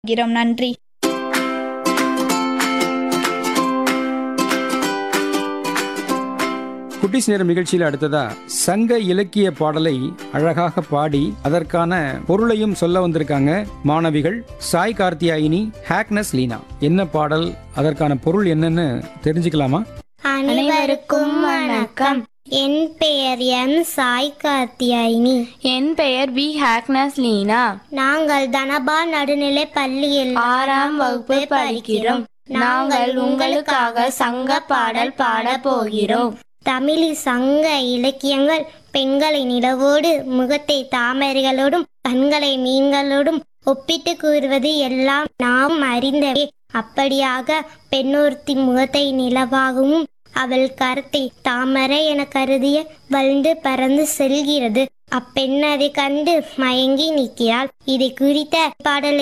கிறோம் நன்றி குட்டிஸ் நேரம் நிகழ்ச்சியில் அடுத்ததா சங்க இலக்கிய பாடலை அழகாக பாடி அதற்கான பொருளையும் சொல்ல வந்திருக்காங்க மாணவிகள் சாய் கார்த்தியாயினி ஹேக்னஸ் லீனா என்ன பாடல் அதற்கான பொருள் என்னன்னு தெரிஞ்சுக்கலாமா அனைவருக்கும் வணக்கம் என் பெயர் எம் சாய் கார்த்தியாயினி என் பெயர் வி ஹாக்னஸ் லீனா நாங்கள் தனபா நடுநிலை பள்ளியில் ஆறாம் வகுப்பு படிக்கிறோம் நாங்கள் உங்களுக்காக சங்க பாடல் பாட போகிறோம் தமிழில் சங்க இலக்கியங்கள் பெண்களை நிலவோடு முகத்தை தாமரைகளோடும் கண்களை மீன்களோடும் ஒப்பிட்டு கூறுவது எல்லாம் நாம் அறிந்தவே அப்படியாக பெண்ணொருத்தி முகத்தை நிலவாகவும் அவள் கருத்தை தாமரை என கருதிய வளர்ந்து பறந்து செல்கிறது அப்பெண் அதை கண்டு மயங்கி நிற்கிறாள் இதை குறித்த பாடலை